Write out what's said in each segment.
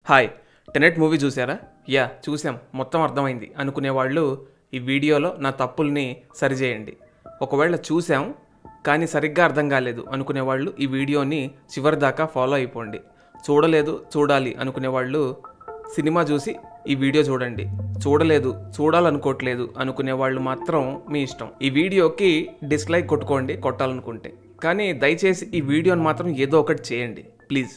hi Tenet movie చూసారా yeah చూసాం మొత్తం అర్థమైంది అనుకునే వాళ్ళు ఈ వీడియోలో నా తప్పుల్ని సరిచేయండి ఒకవేళ చూసాం కానీ సరిగ్గా అర్థం కాలేదు అనుకునే వాళ్ళు ఈ వీడియోని చివరి దాకా ఫాలో అయిపోండి చూడలేదు చూడాలి అనుకునే వాళ్ళు సినిమా చూసి ఈ వీడియో చూడండి చూడలేదు చూడాలనుకోవట్లేదు అనుకునే వాళ్ళు మాత్రం మీ ఇష్టం ఈ వీడియోకి డిస్లైక్ కొట్టుకోండి కొట్టాలనుకుంటే కానీ దయచేసి ఈ వీడియోని మాత్రం ఏదో ఒకటి చేయండి ప్లీజ్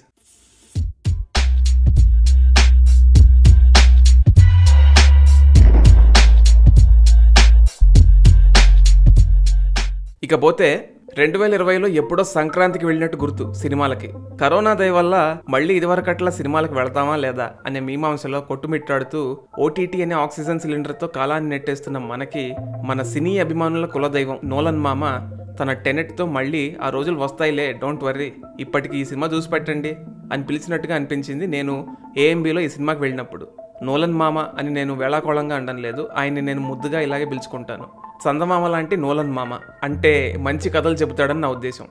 ఇకపోతే రెండు వేల ఇరవైలో ఎప్పుడో సంక్రాంతికి వెళ్ళినట్టు గుర్తు సినిమాలకి కరోనా దయ వల్ల మళ్ళీ ఇదివరకట్లా సినిమాలకు వెళతామా లేదా అనే మీమాంసలో కొట్టుమిట్టాడుతూ ఓటీటీ అనే ఆక్సిజన్ సిలిండర్తో కాలాన్ని నెట్టేస్తున్న మనకి మన సినీ అభిమానుల కులదైవం నోలన్ మామ తన టెనెట్తో మళ్ళీ ఆ రోజులు వస్తాయిలే డోంట్ వర్రీ ఇప్పటికి ఈ సినిమా చూసి పెట్టండి అని పిలిచినట్టుగా అనిపించింది నేను ఏఎంబీలో ఈ సినిమాకి వెళ్ళినప్పుడు నోలన్ మామ అని నేను వేళాకోళంగా అనడం లేదు ఆయన్ని నేను ముద్దుగా ఇలాగే పిలుచుకుంటాను చందమామ లాంటి నోలన్ మామ అంటే మంచి కథలు చెబుతాడని నా ఉద్దేశం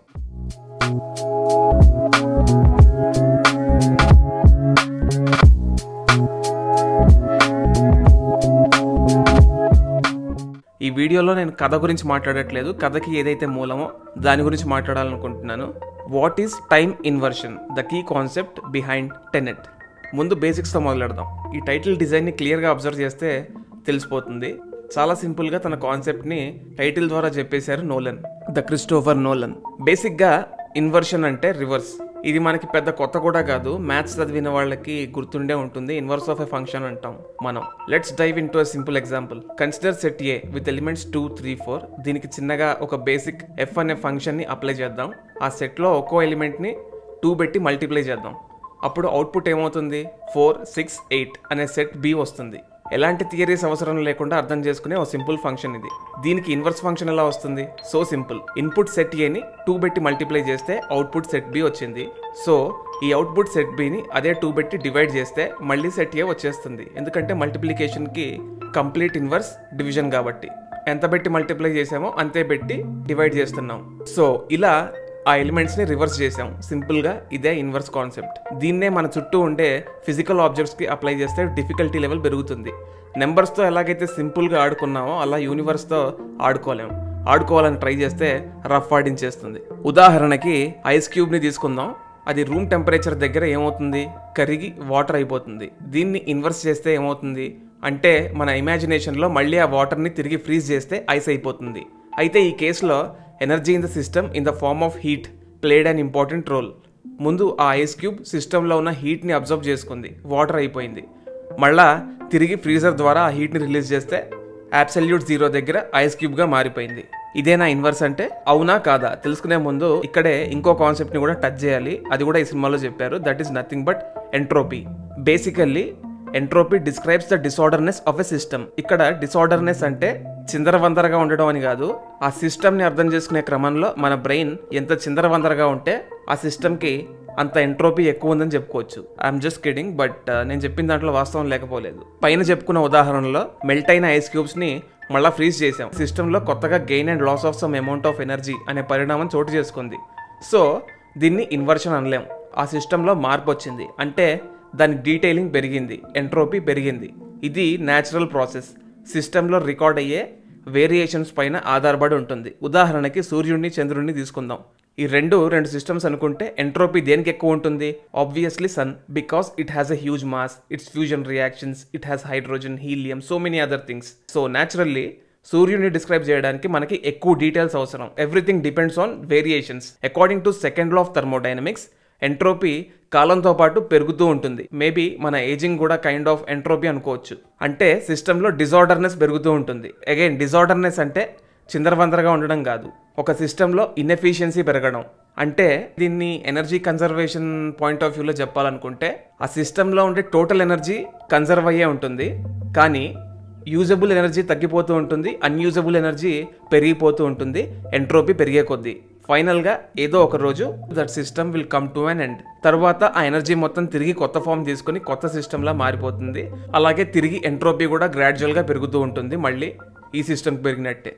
ఈ వీడియోలో నేను కథ గురించి మాట్లాడట్లేదు కథకి ఏదైతే మూలమో దాని గురించి మాట్లాడాలనుకుంటున్నాను what is time inversion the key concept behind Tenet ముందు బేసిక్స్తో మొదలెడదాం ఈ టైటిల్ డిజైన్ని క్లియర్గా అబ్జర్వ్ చేస్తే తెలిసిపోతుంది చాలా సింపుల్గా తన కాన్సెప్ట్ని టైటిల్ ద్వారా చెప్పేశారు నోలన్ ద క్రిస్టోఫర్ నోలన్ బేసిక్గా ఇన్వర్షన్ అంటే రివర్స్ ఇది మనకి పెద్ద కొత్త కూడా కాదు మ్యాథ్స్ చదివిన వాళ్ళకి గుర్తుండే ఉంటుంది ఇన్వర్స్ ఆఫ్ ఎ ఫంక్షన్ అంటాం మనం let's dive into a simple example consider set A with elements two three four దీనికి చిన్నగా ఒక బేసిక్ ఎఫ్ అనే ఫంక్షన్ని అప్లై చేద్దాం ఆ సెట్లో ఒక్కో ఎలిమెంట్ని టూ పెట్టి మల్టిప్లై చేద్దాం అప్పుడు అవుట్పుట్ ఏమవుతుంది ఫోర్ సిక్స్ ఎయిట్ అనే సెట్ బి వస్తుంది ఎలాంటి థియరీస్ అవసరం లేకుండా అర్థం చేసుకునే ఒక సింపుల్ ఫంక్షన్ ఇది దీనికి ఇన్వర్స్ ఫంక్షన్ ఎలా వస్తుంది సో సింపుల్ ఇన్పుట్ సెట్ ఏని టూ పెట్టి మల్టిప్లై చేస్తే అవుట్పుట్ సెట్ బి వచ్చింది సో ఈ అవుట్పుట్ సెట్ బిని అదే టూ పెట్టి డివైడ్ చేస్తే మళ్ళీ సెట్ ఏ వచ్చేస్తుంది ఎందుకంటే మల్టిప్లికేషన్కి కంప్లీట్ ఇన్వర్స్ డివిజన్ కాబట్టి ఎంత పెట్టి మల్టిప్లై చేసామో అంతే పెట్టి డివైడ్ చేస్తున్నాం సో ఇలా ఆ ఎలిమెంట్స్ని రివర్స్ చేసాం సింపుల్గా ఇదే ఇన్వర్స్ కాన్సెప్ట్ దీన్నే మన చుట్టూ ఉండే ఫిజికల్ ఆబ్జెక్ట్స్కి అప్లై చేస్తే డిఫికల్టీ లెవెల్ పెరుగుతుంది నెంబర్స్తో ఎలాగైతే సింపుల్గా ఆడుకున్నామో అలా యూనివర్స్తో ఆడుకోలేం ఆడుకోవాలని ట్రై చేస్తే రఫ్ ఆడించేస్తుంది ఉదాహరణకి ఐస్ క్యూబ్ని తీసుకుందాం అది రూమ్ టెంపరేచర్ దగ్గర ఏమవుతుంది కరిగి వాటర్ అయిపోతుంది దీన్ని ఇన్వర్స్ చేస్తే ఏమవుతుంది అంటే మన ఇమాజినేషన్లో మళ్ళీ ఆ వాటర్ని తిరిగి ఫ్రీజ్ చేస్తే ఐస్ అయిపోతుంది అయితే ఈ కేసులో energy in the system in the form of heat played an important role ముందు ఆ ఐస్ క్యూబ్ సిస్టంలో ఉన్న హీట్ని అబ్జర్వ్ చేసుకుంది వాటర్ అయిపోయింది మళ్ళా తిరిగి ఫ్రీజర్ ద్వారా ఆ హీట్ని రిలీజ్ చేస్తే అబ్సల్యూట్ జీరో దగ్గర ఐస్ క్యూబ్గా మారిపోయింది ఇదేనా ఇన్వర్స్ అంటే అవునా కాదా తెలుసుకునే ముందు ఇక్కడే ఇంకో కాన్సెప్ట్ని కూడా టచ్ చేయాలి అది కూడా ఈ సినిమాలో చెప్పారు that is nothing but entropy basically entropy describes the disorderness of a system ఇక్కడ డిసార్డర్నెస్ అంటే చిందరవందరగా ఉండడం అని కాదు ఆ సిస్టమ్ని అర్థం చేసుకునే క్రమంలో మన బ్రెయిన్ ఎంత చిందరవందరగా ఉంటే ఆ సిస్టమ్కి అంత ఎంట్రోపీ ఎక్కువ ఉందని చెప్పుకోవచ్చు ఐఎమ్ జస్ట్ కిడింగ్ బట్ నేను చెప్పిన దాంట్లో వాస్తవం లేకపోలేదు పైన చెప్పుకున్న ఉదాహరణలో మెల్ట్ అయిన ఐస్ క్యూబ్స్ని మళ్ళీ ఫ్రీజ్ చేసాం సిస్టంలో కొత్తగా gain and loss of some amount of energy అనే పరిణామం చోటు చేసుకుంది సో దీన్ని ఇన్వర్షన్ అనలేం ఆ సిస్టంలో మార్పు వచ్చింది అంటే దాని డీటెయిలింగ్ పెరిగింది ఎంట్రోపీ పెరిగింది ఇది న్యాచురల్ ప్రాసెస్ సిస్టంలో రికార్డ్ అయ్యే వేరియేషన్స్ పైన ఆధారపడి ఉంటుంది ఉదాహరణకి సూర్యుడిని చంద్రుడిని తీసుకుందాం ఈ రెండు రెండు సిస్టమ్స్ అనుకుంటే ఎంట్రోపీ దేనికి ఎక్కువ ఉంటుంది obviously sun because it has a huge mass it's fusion reactions it has hydrogen helium so many other things so naturally సూర్యుని డిస్క్రైబ్ చేయడానికి మనకి ఎక్కువ డీటెయిల్స్ అవసరం everything depends on variations according to second law of thermodynamics entropy కాలంతో పాటు పెరుగుతూ ఉంటుంది maybe మన ఏజింగ్ కూడా కైండ్ ఆఫ్ ఎంట్రోపీ అనుకోవచ్చు అంటే సిస్టంలో డిజార్డర్నెస్ పెరుగుతూ ఉంటుంది అగైన్ డిజార్డర్నెస్ అంటే చిందరవందరగా ఉండడం కాదు ఒక సిస్టంలో ఇన్ఎఫిషియన్సీ పెరగడం అంటే దీన్ని ఎనర్జీ కన్జర్వేషన్ పాయింట్ ఆఫ్ వ్యూలో చెప్పాలనుకుంటే ఆ సిస్టంలో ఉండే టోటల్ ఎనర్జీ కన్జర్వ్ అయ్యే ఉంటుంది కానీ యూజబుల్ ఎనర్జీ తగ్గిపోతూ ఉంటుంది అన్యూజబుల్ ఎనర్జీ పెరిగిపోతూ ఉంటుంది ఎంట్రోపీ పెరిగే కొద్దీ ఫైనల్గా ఏదో ఒక రోజు that system will come to an end తర్వాత ఆ ఎనర్జీ మొత్తం తిరిగి కొత్త ఫామ్ తీసుకొని కొత్త సిస్టంలా మారిపోతుంది అలాగే తిరిగి ఎంట్రోపీ కూడా గ్రాడ్యువల్గా పెరుగుతూ ఉంటుంది మళ్ళీ ఈ సిస్టమ్కి పెరిగినట్టే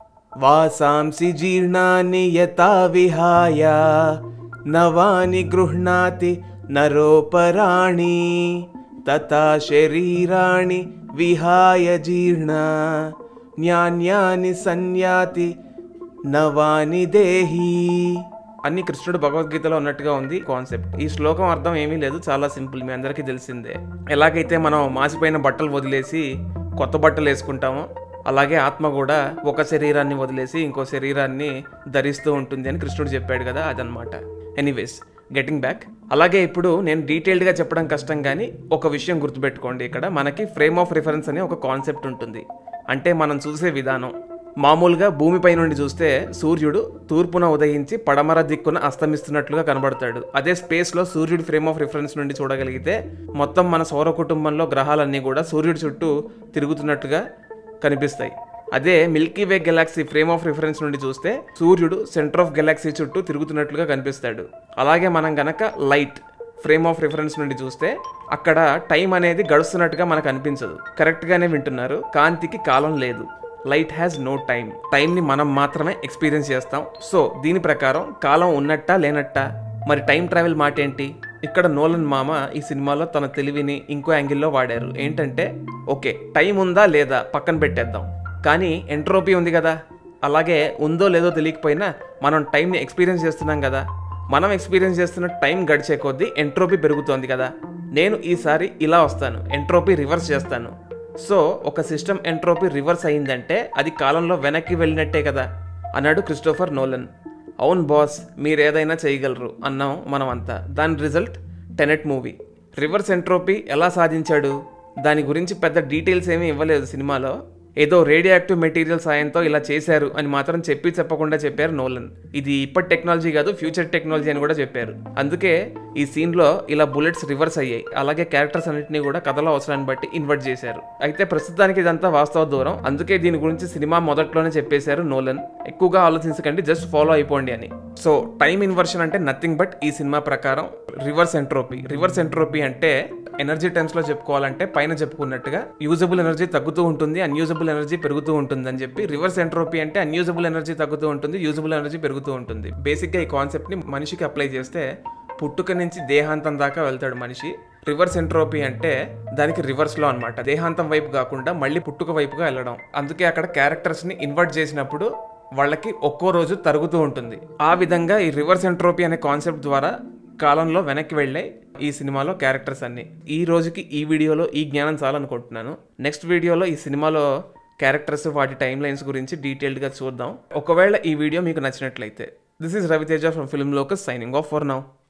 వాసాంసి జీర్ణాని యథా విహాయ నవాని గృహ్ణాతి నరోపరాణి తథా శరీరాణి విహాయ జీర్ణ న్యాన్యాని సన్యాతి నవాని దేహి అన్ని కృష్ణుడు భగవద్గీతలో ఉన్నట్టుగా ఉంది కాన్సెప్ట్ ఈ శ్లోకం అర్థం ఏమీ లేదు చాలా సింపుల్ మీ అందరికీ తెలిసిందే ఎలాగైతే మనం మాసిపోయిన బట్టలు వదిలేసి కొత్త బట్టలు వేసుకుంటామో అలాగే ఆత్మ కూడా ఒక శరీరాన్ని వదిలేసి ఇంకో శరీరాన్ని ధరిస్తూ ఉంటుంది అని కృష్ణుడు చెప్పాడు కదా అదనమాట ఎనీవేస్ గెటింగ్ బ్యాక్ అలాగే ఇప్పుడు నేను డీటెయిల్డ్గా చెప్పడం కష్టం కానీ ఒక విషయం గుర్తుపెట్టుకోండి ఇక్కడ మనకి ఫ్రేమ్ ఆఫ్ రిఫరెన్స్ అనే ఒక కాన్సెప్ట్ ఉంటుంది అంటే మనం చూసే విధానం మామూలుగా భూమిపై నుండి చూస్తే సూర్యుడు తూర్పున ఉదయించి పడమర దిక్కున అస్తమిస్తున్నట్లుగా కనబడతాడు అదే స్పేస్లో సూర్యుడి ఫ్రేమ్ ఆఫ్ రిఫరెన్స్ నుండి చూడగలిగితే మొత్తం మన సౌర కుటుంబంలో గ్రహాలన్నీ కూడా సూర్యుడి చుట్టూ తిరుగుతున్నట్టుగా కనిపిస్తాయి అదే Milky Way galaxy frame of reference నుండి చూస్తే సూర్యుడు సెంటర్ ఆఫ్ గెలాక్సీ చుట్టూ తిరుగుతున్నట్లుగా కనిపిస్తాడు అలాగే మనం గనక లైట్ ఫ్రేమ్ ఆఫ్ రిఫరెన్స్ నుండి చూస్తే అక్కడ టైం అనేది గడుస్తున్నట్టుగా మనకు అనిపించదు కరెక్ట్గానే వింటున్నారు కాంతికి కాలం లేదు లైట్ హ్యాస్ నో టైం టైంని మనం మాత్రమే ఎక్స్పీరియన్స్ చేస్తాం సో దీని ప్రకారం కాలం ఉన్నట్టా లేనట్టా మరి టైం ట్రావెల్ మాట ఏంటి ఇక్కడ నోలన్ మామ ఈ సినిమాలో తన తెలివిని ఇంకో యాంగిల్లో వాడారు ఏంటంటే ఓకే టైం ఉందా లేదా పక్కన పెట్టేద్దాం కానీ ఎంట్రోపీ ఉంది కదా అలాగే ఉందో లేదో తెలియకపోయినా మనం టైంని ఎక్స్పీరియన్స్ చేస్తున్నాం కదా మనం ఎక్స్పీరియన్స్ చేస్తున్న టైం గడిచే కొద్దీ ఎంట్రోపీ పెరుగుతోంది కదా నేను ఈసారి ఇలా వస్తాను ఎంట్రోపీ రివర్స్ చేస్తాను సో ఒక సిస్టమ్ ఎంట్రోపీ రివర్స్ అయిందంటే అది కాలంలో వెనక్కి వెళ్ళినట్టే కదా అన్నాడు క్రిస్టోఫర్ నోలన్ అవును బాస్ మీరేదైనా చేయగలరు అన్నాం మనం అంతా దాని result Tenet movie reverse entropy ఎలా సాధించాడు దాని గురించి పెద్ద డీటెయిల్స్ ఏమీ ఇవ్వలేదు సినిమాలో ఏదో రేడియో యాక్టివ్ మెటీరియల్ సాయంతో ఇలా చేశారు అని మాత్రం చెప్పి చెప్పకుండా చెప్పారు నోలన్ ఇది ఇప్పటి టెక్నాలజీ కాదు ఫ్యూచర్ టెక్నాలజీ అని కూడా చెప్పారు అందుకే ఈ సీన్లో ఇలా బుల్లెట్స్ రివర్స్ అయ్యాయి అలాగే క్యారెక్టర్స్ అన్నింటినీ కూడా కథలో అవసరాన్ని బట్టి ఇన్వర్ట్ చేశారు అయితే ప్రస్తుతానికి ఇదంతా వాస్తవ దూరం అందుకే దీని గురించి సినిమా మొదట్లోనే చెప్పేశారు నోలన్ ఎక్కువగా ఆలోచించకండి జస్ట్ ఫాలో అయిపోండి అని సో టైం ఇన్వర్షన్ అంటే నథింగ్ బట్ ఈ సినిమా ప్రకారం రివర్స్ ఎంట్రోపీ రివర్స్ ఎంట్రోపీ అంటే ఎనర్జీ టర్మ్స్ లో చెప్పుకోవాలంటే పైన చెప్పుకున్నట్టుగా యూజబుల్ ఎనర్జీ తగ్గుతూ ఉంటుంది అన్యూజబుల్ ఎనర్జీ పెరుగుతూ ఉంటుంది అని చెప్పి రివర్స్ ఎంట్రోపీ అంటే అన్యూజబుల్ ఎనర్జీ తగ్గుతూ ఉంటుంది యూజబుల్ ఎనర్జీ పెరుగుతూ ఉంటుంది బేసిక్ గా ఈ కాన్సెప్ట్ ని మనిషికి అప్లై చేస్తే పుట్టుక నుంచి దేహాంతం దాకా వెళ్తాడు మనిషి రివర్స్ ఎంట్రోపీ అంటే దానికి రివర్స్ లో అనమాట దేహాంతం వైపు కాకుండా మళ్ళీ పుట్టుక వైపుగా వెళ్ళడం అందుకే అక్కడ క్యారెక్టర్స్ ని ఇన్వర్ట్ చేసినప్పుడు వాళ్ళకి ఒక్కో రోజు తరుగుతూ ఉంటుంది ఆ విధంగా ఈ రివర్స్ ఎంట్రోపీ అనే కాన్సెప్ట్ ద్వారా కాలంలో వెనక్కి వెళ్ళే ఈ సినిమాలో క్యారెక్టర్స్ అన్ని ఈ రోజుకి ఈ వీడియోలో ఈ జ్ఞానం చాలనుకుంటున్నాను నెక్స్ట్ వీడియోలో ఈ సినిమాలో క్యారెక్టర్స్ వాటి టైం లైన్స్ గురించి డీటెయిల్డ్గా చూద్దాం ఒకవేళ ఈ వీడియో మీకు నచ్చినట్లయితే this is Raviteja from film Locus signing off for now